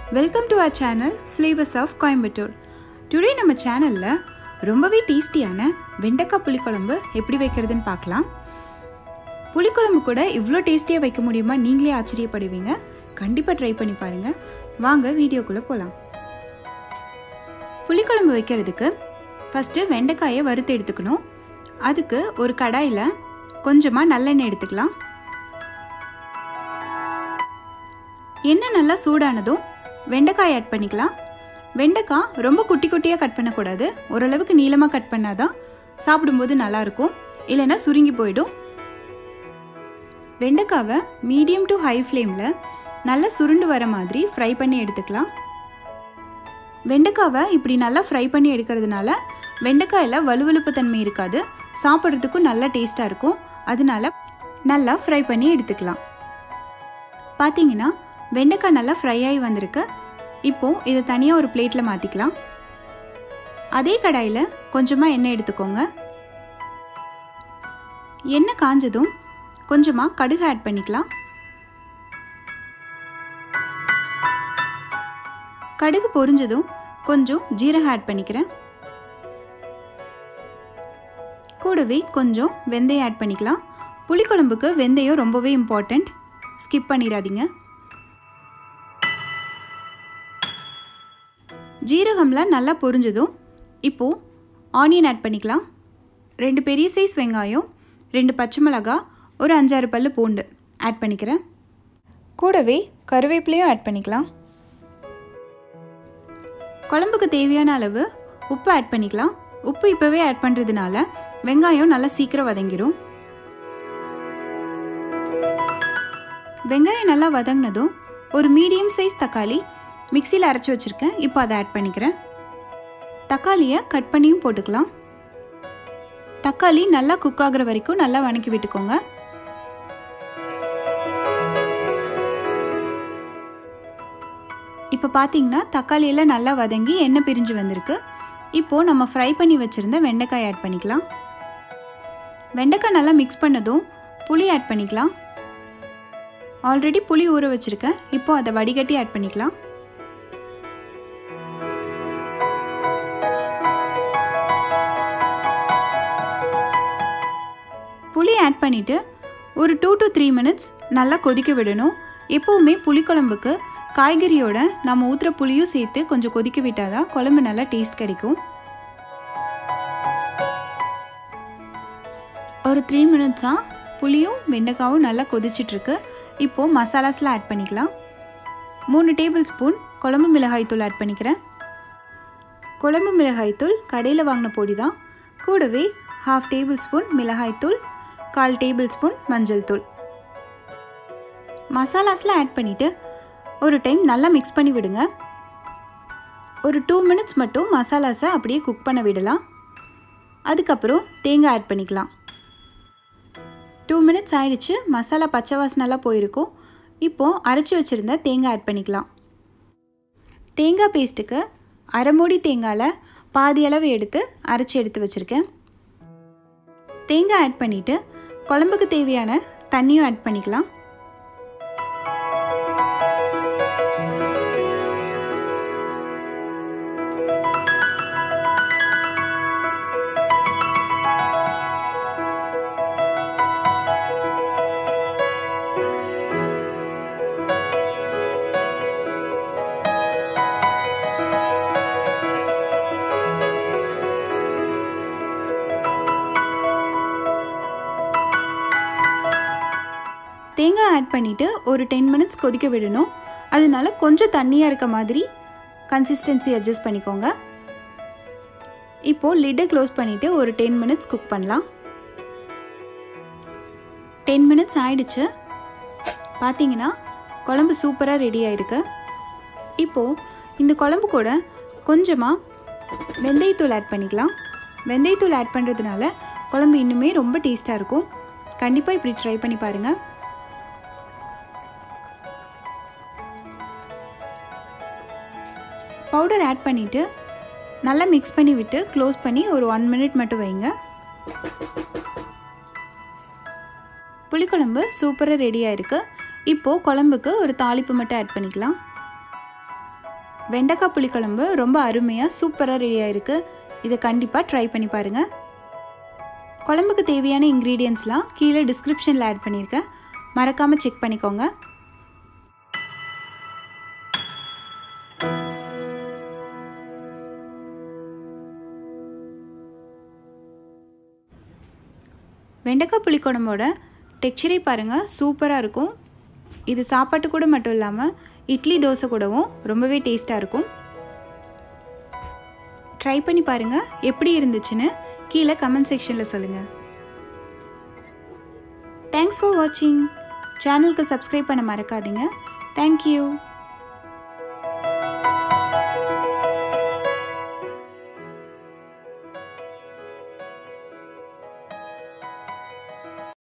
welcome to our channel flavours of Coimbatore today நம்ம சேனலில் ரொம்பவே டேஸ்டியான வெண்டைக்காய் புளிக்குழம்பு எப்படி வைக்கிறதுன்னு பார்க்கலாம் புளிக்குழம்பு கூட இவ்வளோ டேஸ்டியாக வைக்க முடியுமா நீங்களே ஆச்சரியப்படுவீங்க கண்டிப்பாக ட்ரை பண்ணி பாருங்கள் வாங்க வீடியோக்குள்ளே போகலாம் புளிக்குழம்பு வைக்கிறதுக்கு ஃபஸ்ட்டு வெண்டைக்காயை வறுத்து எடுத்துக்கணும் அதுக்கு ஒரு கடாயில் கொஞ்சமாக நல்லெண்ணெய் எடுத்துக்கலாம் எண்ணெய் நல்லா சூடானதும் வெண்டைக்காய் ஆட் பண்ணிக்கலாம் வெண்டைக்காய் ரொம்ப குட்டி குட்டியாக கட் பண்ணக்கூடாது ஓரளவுக்கு நீளமாக கட் பண்ணாதான் சாப்பிடும்போது நல்லாயிருக்கும் இல்லைன்னா சுருங்கி போயிடும் வெண்டைக்காவை மீடியம் டு ஹை ஃப்ளேமில் நல்லா சுருண்டு வர மாதிரி ஃப்ரை பண்ணி எடுத்துக்கலாம் வெண்டைக்காவை இப்படி நல்லா ஃப்ரை பண்ணி எடுக்கிறதுனால வெண்டைக்காயில் வலுவலுப்பு தன்மை இருக்காது சாப்பிட்றதுக்கும் நல்லா டேஸ்ட்டாக இருக்கும் அதனால நல்லா ஃப்ரை பண்ணி எடுத்துக்கலாம் பார்த்தீங்கன்னா வெண்டைக்காய் நல்லா ஃப்ரை ஆகி வந்திருக்கு இப்போது இதை தனியாக ஒரு பிளேட்டில் மாற்றிக்கலாம் அதே கடாயில் கொஞ்சமாக எண்ணெய் எடுத்துக்கோங்க எண்ணெய் காஞ்சதும் கொஞ்சமாக கடுகு ஆட் பண்ணிக்கலாம் கடுகு பொரிஞ்சதும் கொஞ்சம் ஜீரகம் ஆட் பண்ணிக்கிறேன் கூடவே கொஞ்சம் வெந்தயம் ஆட் பண்ணிக்கலாம் புளிக்குழம்புக்கு வெந்தயம் ரொம்பவே இம்பார்ட்டண்ட் ஸ்கிப் பண்ணிடாதீங்க ஜீரகம்லாம் நல்லா பொரிஞ்சதும் இப்போது ஆனியன் ஆட் பண்ணிக்கலாம் ரெண்டு பெரிய சைஸ் வெங்காயம் ரெண்டு பச்சை மிளகா ஒரு அஞ்சாறு பல் பூண்டு ஆட் பண்ணிக்கிறேன் கூடவே கருவேப்பிலையும் ஆட் பண்ணிக்கலாம் குழம்புக்கு தேவையான அளவு உப்பு ஆட் பண்ணிக்கலாம் உப்பு இப்போவே ஆட் பண்ணுறதுனால வெங்காயம் நல்லா சீக்கிரம் வதங்கிடும் வெங்காயம் நல்லா வதங்கினதும் ஒரு மீடியம் சைஸ் தக்காளி மிக்சியில் அரைச்சி வச்சுருக்கேன் இப்போ அதை ஆட் பண்ணிக்கிறேன் தக்காளியை கட் பண்ணியும் போட்டுக்கலாம் தக்காளி நல்லா குக் ஆகுற வரைக்கும் நல்லா வணக்கி விட்டுக்கோங்க இப்போ பார்த்தீங்கன்னா தக்காளியெல்லாம் நல்லா வதங்கி எண்ணெய் பிரிஞ்சு வந்திருக்கு இப்போது நம்ம ஃப்ரை பண்ணி வச்சுருந்த வெண்டைக்காய் ஆட் பண்ணிக்கலாம் வெண்டைக்காய் நல்லா மிக்ஸ் பண்ணதும் புளி ஆட் பண்ணிக்கலாம் ஆல்ரெடி புளி ஊற வச்சுருக்கேன் இப்போ அதை வடிகட்டி ஆட் பண்ணிக்கலாம் புளி ஆட் பண்ணிவிட்டு ஒரு டூ டு த்ரீ மினிட்ஸ் நல்லா கொதிக்க விடணும் எப்போவுமே புளிக்குழம்புக்கு காய்கறியோட நம்ம ஊற்றுற புளியும் சேர்த்து கொஞ்சம் கொதிக்க விட்டால் தான் குழம்பு நல்லா டேஸ்ட் கிடைக்கும் ஒரு த்ரீ மினிட்ஸாக புளியும் வெண்டைக்காவும் நல்லா கொதிச்சிட்ருக்கு இப்போது மசாலாஸ்லாம் ஆட் பண்ணிக்கலாம் மூணு டேபிள் ஸ்பூன் குழம்பு மிளகாய்த்தூள் ஆட் பண்ணிக்கிறேன் குழம்பு மிளகாய்த்தூள் கடையில் வாங்கின பொடி தான் கூடவே ஹாஃப் டேபிள் ஸ்பூன் மிளகாய்த்தூள் கால் டேபிள் ஸ்பூன் மஞ்சள் தூள் மசாலாஸ்லாம் ஆட் பண்ணிவிட்டு ஒரு டைம் நல்லா மிக்ஸ் பண்ணி விடுங்க ஒரு டூ மினிட்ஸ் மட்டும் மசாலாஸை அப்படியே குக் பண்ண விடலாம் அதுக்கப்புறம் தேங்காய் ஆட் பண்ணிக்கலாம் டூ மினிட்ஸ் ஆயிடுச்சு மசாலா பச்சை வாசனெல்லாம் போயிருக்கும் இப்போது அரைச்சி வச்சுருந்த தேங்காய் ஆட் பண்ணிக்கலாம் தேங்காய் பேஸ்ட்டுக்கு அரை மூடி தேங்காயில் பாதி அளவு எடுத்து அரைச்சி எடுத்து வச்சுருக்கேன் தேங்காய் ஆட் பண்ணிவிட்டு குழம்புக்கு தேவையான தண்ணியும் ஆட் பண்ணிக்கலாம் தேங்காய் ஆட் பண்ணிவிட்டு ஒரு டென் மினிட்ஸ் கொதிக்க விடணும் அதனால கொஞ்சம் தண்ணியாக இருக்க மாதிரி கன்சிஸ்டன்சி அட்ஜஸ்ட் பண்ணிக்கோங்க இப்போது லிட்டை க்ளோஸ் பண்ணிவிட்டு ஒரு டென் மினிட்ஸ் குக் பண்ணலாம் டென் மினிட்ஸ் ஆயிடுச்சு பார்த்தீங்கன்னா குழம்பு சூப்பராக ரெடி ஆயிருக்கு இப்போது இந்த குழம்பு கூட கொஞ்சமாக வெந்தயத்தூள் ஆட் பண்ணிக்கலாம் வெந்தயத்தூள் ஆட் பண்ணுறதுனால குழம்பு இன்னுமே ரொம்ப டேஸ்ட்டாக இருக்கும் கண்டிப்பாக இப்படி ட்ரை பண்ணி பாருங்கள் பவுடர் ஆட் பண்ணிவிட்டு நல்லா மிக்ஸ் பண்ணி விட்டு க்ளோஸ் பண்ணி ஒரு ஒன் மினிட் மட்டும் வைங்க புளிக்குழம்பு சூப்பராக ரெடி ஆயிருக்கு இப்போது குழம்புக்கு ஒரு தாளிப்பு மட்டும் ஆட் பண்ணிக்கலாம் வெண்டைக்காய் புளிக்குழம்பு ரொம்ப அருமையாக சூப்பராக ரெடியாக இருக்குது இதை கண்டிப்பாக ட்ரை பண்ணி பாருங்கள் குழம்புக்கு தேவையான இன்க்ரீடியன்ஸ்லாம் கீழே டிஸ்கிரிப்ஷனில் ஆட் பண்ணியிருக்கேன் மறக்காமல் செக் பண்ணிக்கோங்க வெண்டைக்காய் புளிக்குழம்போட டெக்ஸ்சரே பாருங்கள் சூப்பராக இருக்கும் இது சாப்பாட்டு கூட மட்டும் இல்லாமல் இட்லி தோசை கூடவும் ரொம்பவே டேஸ்ட்டாக இருக்கும் ட்ரை பண்ணி பாருங்கள் எப்படி இருந்துச்சுன்னு கீழே கமெண்ட் செக்ஷனில் சொல்லுங்கள் தேங்க்ஸ் ஃபார் வாட்சிங் சேனலுக்கு சப்ஸ்கிரைப் பண்ண மறக்காதீங்க தேங்க்யூ